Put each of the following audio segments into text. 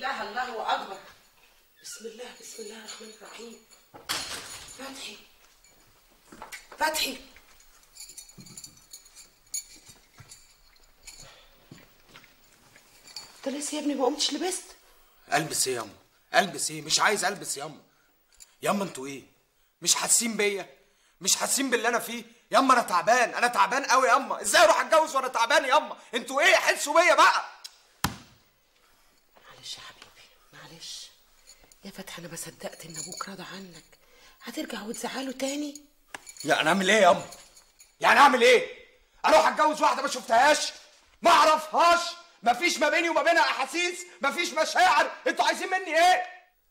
الله الله اكبر بسم الله بسم الله الرحمن الرحيم فتحي فتحي انت لسه يا ابني ما قمتش لبست البس ايه ياما البس ايه مش عايز البس ياما ياما انتوا ايه مش حاسين بيا مش حاسين باللي انا فيه ياما انا تعبان انا تعبان قوي ياما ازاي اروح اتجوز وانا تعبان ياما انتوا ايه حسوا بيا بقى معلش يا حبيبي معلش يا فتحي انا ما صدقت ان ابوك راضى عنك هترجع وتزعله تاني يعني اعمل ايه ياما يعني اعمل ايه اروح اتجوز واحده ما شفتهاش ما اعرفهاش مفيش ما بيني وما بينها احاسيس مفيش مشاعر انتوا عايزين مني ايه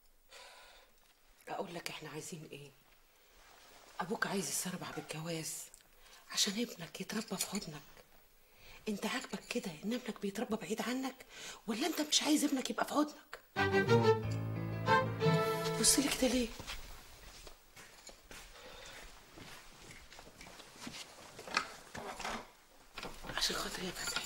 اقول لك احنا عايزين ايه ابوك عايز يسربع بالجواز عشان ابنك يتربى في حضنك انت عاجبك كده ان ابنك بيتربى بعيد عنك ولا انت مش عايز ابنك يبقى في حضنك بص لي كده ليه عشان خاطر يا فتحي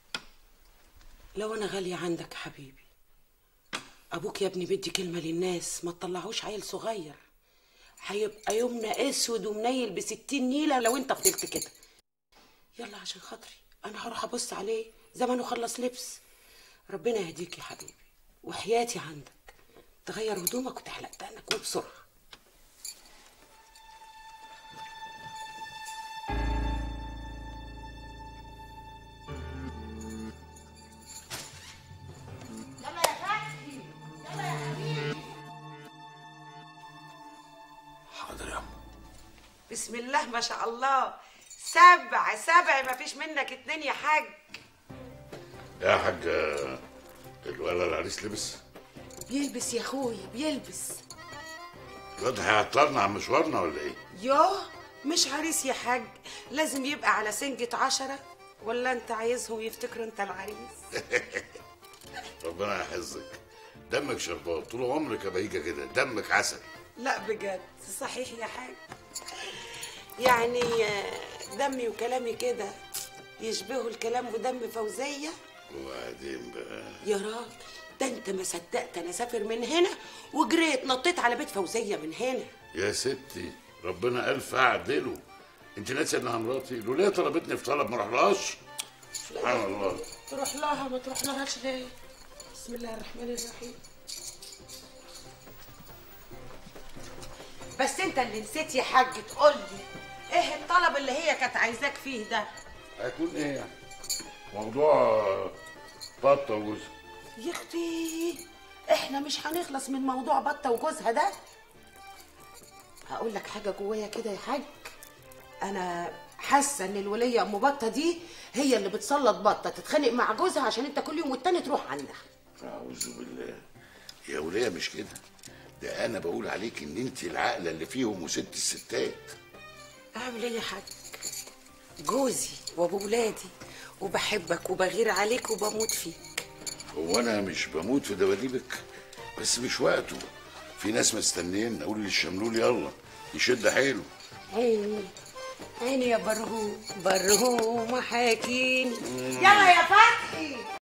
لو انا غاليه عندك يا حبيبي ابوك يا ابني بدي كلمه للناس ما تطلعوش عيل صغير هيبقى يومنا اسود ومنيل بستين نيله لو انت فضلت كده يلا عشان خاطري انا هروح ابص عليه زمانه خلص لبس ربنا يهديك يا حبيبي وحياتي عندك تغير هدومك وتحلق دقنك وبسرعه يلا يا فتحي يلا يا حبيبي حاضر ياما بسم الله ما شاء الله سبع سبع ما فيش منك اتنين يا حاج يا حاج الولد العريس لبس بيلبس يا اخويا بيلبس الواد هيعطلنا عن مشوارنا ولا ايه؟ يوه مش عريس يا حاج لازم يبقى على سنجة عشرة ولا انت عايزهم يفتكروا انت العريس ربنا يحفظك دمك شربات طول عمرك يا بهيجه كده دمك عسل لا بجد صحيح يا حاج يعني آه، دمي وكلامي كده يشبهوا الكلام ودم فوزية وبعدين بقى يا راجل ده انت ما صدقت انا اسافر من هنا وجريت نطيت على بيت فوزية من هنا يا ستي ربنا الف اعدله انت ناسي انها مراتي لولا طلبتني في طلب ما اروحلهاش سبحان الله تروح لها ما تروح لهاش ليه بسم الله الرحمن الرحيم بس انت اللي نسيت يا حاج تقول لي ايه الطلب اللي هي كانت عايزاك فيه ده هيكون ايه يعني؟ موضوع بطه وجوزها يا اختي احنا مش هنخلص من موضوع بطه وجوزها ده هقول لك حاجه جوايا كده يا حاج انا حاسه ان الوليه ام بطه دي هي اللي بتسلط بطه تتخانق مع جوزها عشان انت كل يوم والتاني تروح عندها اعوذ بالله يا وليه مش كده ده انا بقول عليك ان انت العاقله اللي فيهم وست الستات اعمل ايه يا حاج جوزي وابو ولادي وبحبك وبغير عليك وبموت فيك هو انا مش بموت في دباديبك بس مش وقته في ناس مستنيين اقول للشملول يلا يشد حيله عيني عيني يا برهوم برهوم حاكيني يلا يا فتحي